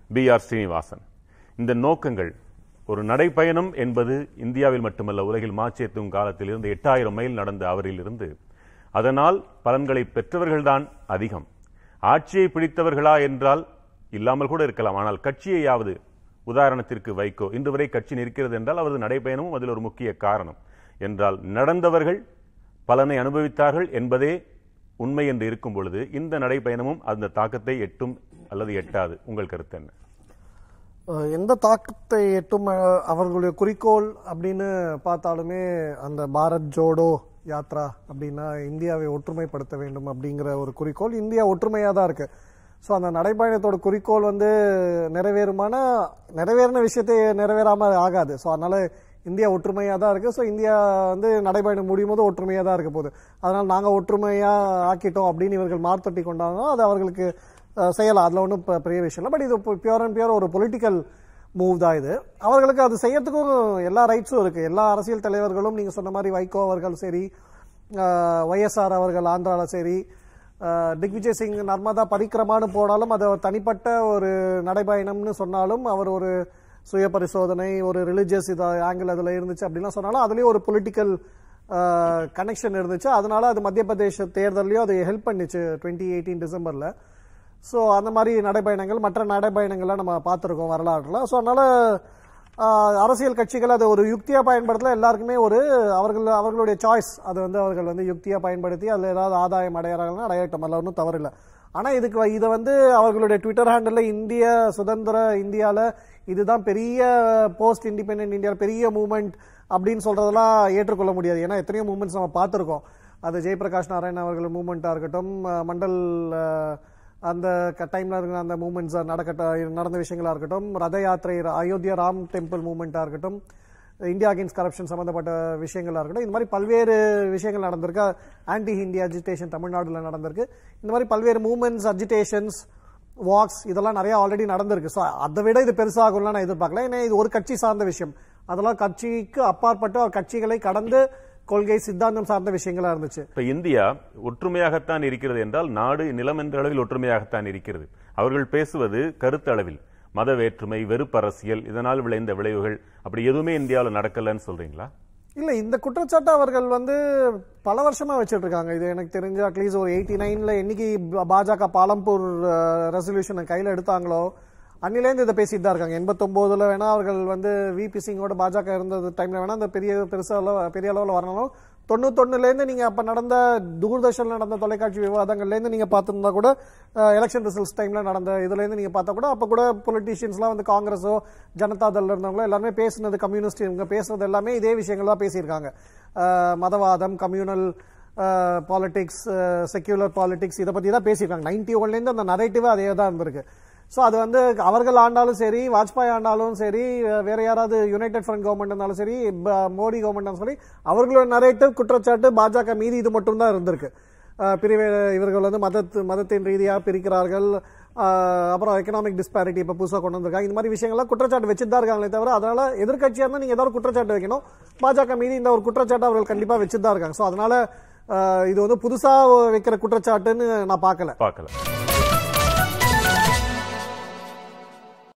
B R Srinivasan இந்த நோக்கங்கள் ஒரு நடைப்பயணம் என்பது இந்தியாவில் மட்டுமல்ல உலகில் மாச்சேத்தும் காலத்தில் இருந்து எட்டாயிரம் மைல் நடந்த அவரிலிருந்து அதனால் பலன்களை பெற்றவர்கள்தான் அதிகம் ஆட்சியை பிடித்தவர்களா என்றால் இல்லாமல் கூட இருக்கலாம் ஆனால் கட்சியையாவது உதாரணத்திற்கு வைகோ இன்று வரை கட்சி நிற்கிறது என்றால் அவரது நடைப்பயணமும் அதில் ஒரு முக்கிய காரணம் என்றால் நடந்தவர்கள் பலனை அனுபவித்தார்கள் என்பதே உண்மை என்று இருக்கும் பொழுது இந்த நடைப்பயணமும் அந்த தாக்கத்தை எட்டும் அல்லது எட்டாது உங்கள் கருத்து என்ன அஹ் எந்த தாக்கத்தை எட்டும் அஹ், அவர்களுடைய குறிக்கோள் அப்படின்னு பார்த்தாலுமே அந்த பாரத் ஜோடோ யாத்ரா அப்படின்னா இந்தியாவை ஒற்றுமைப்படுத்த வேண்டும் அப்படிங்கிற ஒரு குறிக்கோள் இந்தியா ஒற்றுமையாக தான் இருக்கு ஸோ அந்த நடைப்பயணத்தோட குறிக்கோள் வந்து நிறைவேறுமானா நிறைவேறின விஷயத்தை நிறைவேறாம ஆகாது ஸோ அதனால இந்தியா ஒற்றுமையாக தான் இருக்கு ஸோ இந்தியா வந்து நடைபயணம் முடியும் போது ஒற்றுமையாக தான் இருக்க போகுது அதனால நாங்கள் ஒற்றுமையாக ஆக்கிட்டோம் அப்படின்னு இவர்கள் மார்த்தட்டி கொண்டாங்கன்னா அது அவர்களுக்கு அஹ், செய்யலாம் அதில் ஒன்றும் பெரிய விஷயம் இல்லை பட் இது பியூர் அண்ட் பியூர் ஒரு பொலிட்டிக்கல் மூவ் தான் இது அவர்களுக்கு அது செய்யறதுக்கும் எல்லா ரைட்ஸும் இருக்கு எல்லா அரசியல் தலைவர்களும் நீங்க சொன்ன மாதிரி வைகோ அவர்கள் சரி ஒய்எஸ்ஆர் அவர்கள் ஆந்திரால சரி அஹ், திக்விஜய் சிங் நர்மதா பரிக்கிரமான்னு போனாலும் அது அவர் தனிப்பட்ட ஒரு நடைபயணம்னு சொன்னாலும் அவர் ஒரு சுய பரிசோதனை ஒரு ரிலிஜியஸ் இது ஆங்கிள் அதில் இருந்துச்சு அப்படிலாம் சொன்னாலும் அதுலேயும் ஒரு பொலிட்டிக்கல் கனெக்ஷன் இருந்துச்சு அதனால அது மத்திய பிரதேச தேர்தலையும் அது ஹெல்ப் பண்ணிச்சு டுவெண்ட்டி எயிட்டீன் டிசம்பரில் ஸோ அந்த மாதிரி நடைபயணங்கள் மற்ற நடைபயணங்கள்லாம் நம்ம பார்த்துருக்கோம் வரலாற்றில் ஸோ அதனால ஆஹ், அரசியல் கட்சிகள் அதை ஒரு யுக்தியாக பயன்படுத்தல எல்லாருக்குமே ஒரு அவர்கள் அவர்களுடைய சாய்ஸ் அது வந்து அவர்கள் வந்து யுக்தியாக பயன்படுத்தி அதில் ஏதாவது ஆதாயம் அடையிறாங்கன்னா அடையட்டும் அதில் ஒன்றும் தவறில்லை ஆனால் இதுக்கு வ- இதை வந்து அவர்களுடைய ட்விட்டர் ஹேண்டலில் இந்திய சுதந்திர இந்தியாவில் இதுதான் பெரிய போஸ்ட் இண்டிபெண்டன்ட் இந்தியாவில் பெரிய மூமெண்ட் அப்படின்னு சொல்றதெல்லாம் ஏற்றுக்கொள்ள முடியாது ஏன்னா எத்தனையோ மூமெண்ட்ஸ் நம்ம பார்த்துருக்கோம் அது ஜெயபிரகாஷ் நாராயண் அவர்கள் மூமெண்ட்டாக இருக்கட்டும் அஹ், மண்டல் அஹ், அந்த டைம்ல இருக்கிற அந்த மூமெண்ட்ஸ் நடக்கட்ட நடந்த விஷயங்களா இருக்கட்டும் ரத யாத்திரை அயோத்தியா ராம் டெம்பிள் மூமெண்ட்டாக இருக்கட்டும் இந்தியா அகேன்ஸ்ட் கரப்ஷன் சம்பந்தப்பட்ட விஷயங்களா இருக்கட்டும் இந்த மாதிரி பல்வேறு விஷயங்கள் நடந்திருக்கு ஆன்டி ஹிந்தி அஜிடேஷன் தமிழ்நாடுல நடந்திருக்கு இந்த மாதிரி பல்வேறு மூமெண்ட்ஸ் அஜிடேஷன்ஸ் வாக்ஸ் இதெல்லாம் நிறைய ஆல்ரெடி நடந்திருக்கு ஸோ அதை விட இது பெருசாகும்லாம் நான் எதிர்பார்க்கல ஏன்னா இது ஒரு கட்சி சார்ந்த விஷயம் அதெல்லாம் கட்சிக்கு அப்பாற்பட்டு அவர் கட்சிகளை கடந்து கொள்கை சித்தாந்தம் சார்ந்த விஷயங்களா இருந்துச்சு இப்ப இந்தியா ஒற்றுமையாகத்தான் இருக்கிறது என்றால் நாடு நிலம் என்ற அளவில் ஒற்றுமையாகத்தான் இருக்கிறது அவர்கள் பேசுவது கருத்து அளவில் மத வேற்றுமை வெறுப்பரசியல் இதனால் விளைந்த விளைவுகள் அப்படி எதுவுமே இந்தியாவில் நடக்கலன்னு சொல்றீங்களா இல்ல இந்த குற்றச்சாட்டு அவர்கள் வந்து பல வருஷமா வச்சிட்டு இருக்காங்க இது எனக்கு தெரிஞ்ச அட்லீஸ்ட் ஒரு எயிட்டி நைன்ல என்னைக்கு பா- பாஜக பாலம்பூர் ரெசல்யூஷனை கையில எடுத்தாங்களோ அன்னிலேருந்து இதை பேசிட்டு தான் இருக்காங்க எண்பத்தொன்பதுல வேணா அவர்கள் வந்து விபி சிங்கோட பாஜக இருந்தது டைம்ல வேணா அந்த பெரிய பெருசா அளவு- பெரிய அளவில் வரணும் தொண்ணூத்தொன்னுல இருந்து நீங்க அப்ப நடந்த தூர்தர்ஷன்ல நடந்த தொலைக்காட்சி விவாதங்கள்ல இருந்து நீங்க பார்த்திருந்தா கூட எலெக்ஷன் ரிசல்ட்ஸ் டைம்ல நடந்த இதுல இருந்து நீங்க பார்த்தா கூட அப்ப கூட பொலிட்டீஷியன்ஸ்லாம் வந்து காங்கிரஸோ ஜனதா தள் இருந்தவங்களோ எல்லாருமே பேசுனது கம்யூனிஸ்ட் இவங்க பேசுனது எல்லாமே இதே விஷயங்கள் தான் பேசியிருக்காங்க அஹ், மதவாதம் கம்யூனல் பாலிடிக்ஸ் செக்யூலர் பாலிடிக்ஸ் இதை பத்தி தான் பேசியிருக்காங்க நைன்டி ஒன்லேருந்து அந்த நரேட்டிவ் அதே தான் இருந்திருக்கு ஸோ அது வந்து அவர்கள் ஆண்டாலும் சரி வாஜ்பாய் ஆண்டாலும் சரி அஹ், வேற யாராவது யுனைடெட் ஃப்ரண்ட் கவர்மெண்ட் இருந்தாலும் சரி ப- மோடி கவர்மெண்ட் இருந்தாலும் சரி அவர்களோட நரேட்டிவ் குற்றச்சாட்டு பாஜக மீது இது மட்டும் தான் இருந்திருக்கு அஹ், பிரிவு இவர்கள் வந்து மதத்து மதத்தின் ரீதியாக பிரிக்கிறார்கள் அஹ், அப்புறம் எக்கனாமிக் டிஸ்பாரிட்டி இப்போ புதுசாக கொண்டு வந்திருக்காங்க இந்த மாதிரி விஷயங்கள்லாம் குற்றச்சாட்டு வச்சுட்டு தான் இருக்காங்களே தவிர அதனால எதிர்க்கட்சியாக இருந்தால் நீங்கள் ஏதாவது ஒரு குற்றச்சாட்டு வைக்கணும் பாஜக மீது இந்த ஒரு குற்றச்சாட்டு அவர்கள் கண்டிப்பாக வச்சுட்டு தான் இருக்காங்க ஸோ அதனால அஹ், இது வந்து புதுசாக வைக்கிற குற்றச்சாட்டுன்னு நான் பார்க்கல பார்க்கலாம்